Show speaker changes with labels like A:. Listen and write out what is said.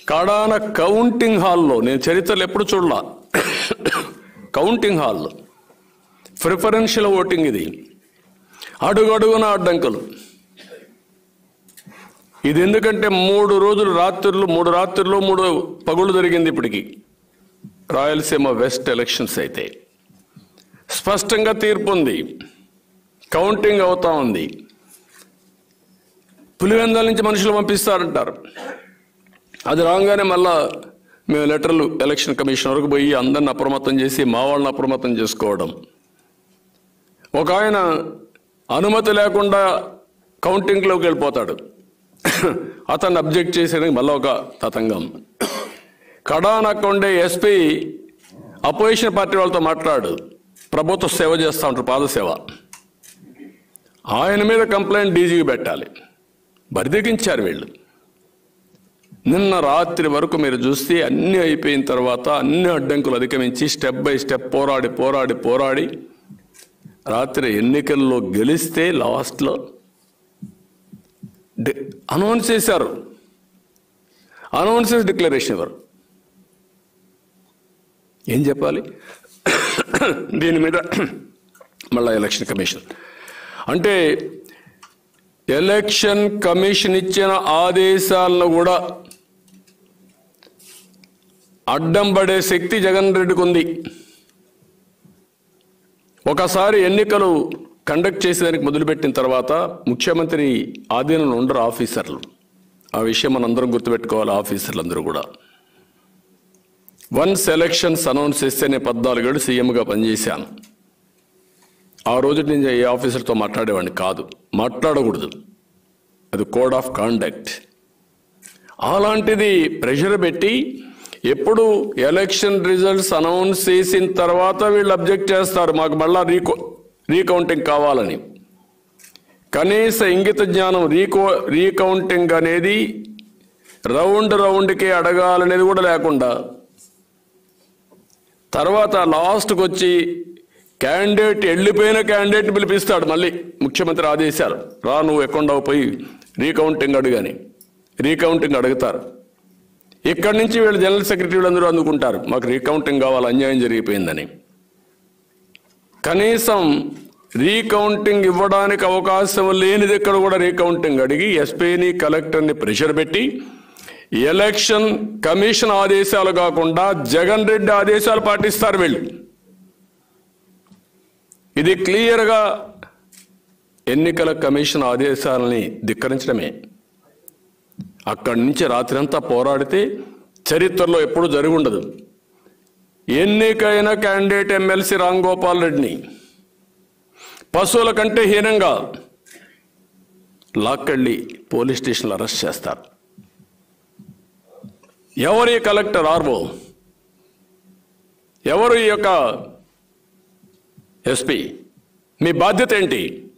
A: కడాన కౌంటింగ్ హాల్లో నేను చరిత్రలో ఎప్పుడు చూడలా కౌంటింగ్ హాల్లో ప్రిఫరెన్షియల్ ఓటింగ్ ఇది అడుగడుగున అడ్డంకులు ఇది ఎందుకంటే మూడు రోజులు రాత్రులు మూడు రాత్రులు మూడు పగులు జరిగింది ఇప్పటికి రాయలసీమ వెస్ట్ ఎలక్షన్స్ అయితే స్పష్టంగా తీర్పు ఉంది కౌంటింగ్ అవుతా ఉంది పులివెందాల నుంచి మనుషులు పంపిస్తారంటారు అది రాగానే మళ్ళా మేము లెటర్లు ఎలక్షన్ కమిషన్ వరకు పోయి అందరిని అప్రమత్తం చేసి మా వాళ్ళని అప్రమత్తం చేసుకోవడం ఒక ఆయన అనుమతి లేకుండా కౌంటింగ్లోకి వెళ్ళిపోతాడు అతన్ని అబ్జెక్ట్ చేసేందుకు మళ్ళీ ఒక తతంగం కడానక్క ఉండే ఎస్పీ అపోజిషన్ పార్టీ వాళ్ళతో మాట్లాడు ప్రభుత్వ సేవ చేస్తూ ఉంటారు పాదసేవ ఆయన మీద కంప్లైంట్ డీజీకి పెట్టాలి బరిదెగించారు వీళ్ళు నిన్న రాత్రి వరకు మీరు చూస్తే అన్ని అయిపోయిన తర్వాత అన్ని అడ్డంకులు అధిగమించి స్టెప్ బై స్టెప్ పోరాడి పోరాడి పోరాడి రాత్రి ఎన్నికల్లో గెలిస్తే లాస్ట్లో అనౌన్స్ చేశారు అనౌన్స్ చేసి డిక్లరేషన్ ఇవ్వరు ఏం చెప్పాలి దీని మీద మళ్ళా ఎలక్షన్ కమిషన్ అంటే ఎలక్షన్ కమిషన్ ఇచ్చిన ఆదేశాలను కూడా అడ్డం పడే శక్తి జగన్ రెడ్డికి ఉంది ఒకసారి ఎన్నికలు కండక్ట్ చేసేదానికి మొదలుపెట్టిన తర్వాత ముఖ్యమంత్రి ఆధీనంలో ఉండరు ఆఫీసర్లు ఆ విషయం మనందరం గుర్తుపెట్టుకోవాలి ఆఫీసర్లందరూ కూడా వన్స్ ఎలక్షన్స్ అనౌన్స్ చేస్తే నేను పద్నాలుగేళ్ళు సీఎంగా పనిచేశాను ఆ రోజు నేను ఏ ఆఫీసర్తో మాట్లాడేవాడిని కాదు మాట్లాడకూడదు అది కోడ్ ఆఫ్ కాండక్ట్ అలాంటిది ప్రెషర్ పెట్టి ఎప్పుడు ఎలక్షన్ రిజల్ట్స్ అనౌన్స్ చేసిన తర్వాత వీళ్ళు అబ్జెక్ట్ చేస్తారు మాకు మళ్ళా రీకో రీకౌంటింగ్ కావాలని కనీస ఇంగిత జ్ఞానం రీకో రీకౌంటింగ్ అనేది రౌండ్ రౌండ్కి అడగాలనేది కూడా లేకుండా తర్వాత లాస్ట్కి వచ్చి క్యాండిడేట్ వెళ్ళిపోయిన క్యాండిడేట్ పిలిపిస్తాడు మళ్ళీ ముఖ్యమంత్రి ఆదేశాలు రా నువ్వు ఎక్కడ పోయి రీకౌంటింగ్ అడుగని రీకౌంటింగ్ అడుగుతారు ఇక్కడి నుంచి వీళ్ళు జనరల్ సెక్రటరీలు అందరూ అందుకుంటారు మాకు రీకౌంటింగ్ కావాలి అన్యాయం జరిగిపోయిందని కనీసం రీకౌంటింగ్ ఇవ్వడానికి అవకాశం లేనిది ఎక్కడ కూడా రీకౌంటింగ్ అడిగి ఎస్పీని కలెక్టర్ని ప్రెషర్ పెట్టి ఎలక్షన్ కమిషన్ ఆదేశాలు కాకుండా జగన్ రెడ్డి ఆదేశాలు పాటిస్తారు వీళ్ళు ఇది క్లియర్గా ఎన్నికల కమిషన్ ఆదేశాలని ధిక్కరించడమే అక్కడి నుంచి రాత్రంతా పోరాడితే చరిత్రలో ఎప్పుడు జరిగి ఉండదు ఎన్నికైన క్యాండిడేట్ ఎమ్మెల్సీ రామ్ గోపాల్ రెడ్డిని పశువుల కంటే హీనంగా లాక్కెళ్ళి పోలీస్ స్టేషన్లో అరెస్ట్ చేస్తారు ఎవరి కలెక్టర్ ఆర్వో ఎవరు ఈ యొక్క ఎస్పీ మీ బాధ్యత ఏంటి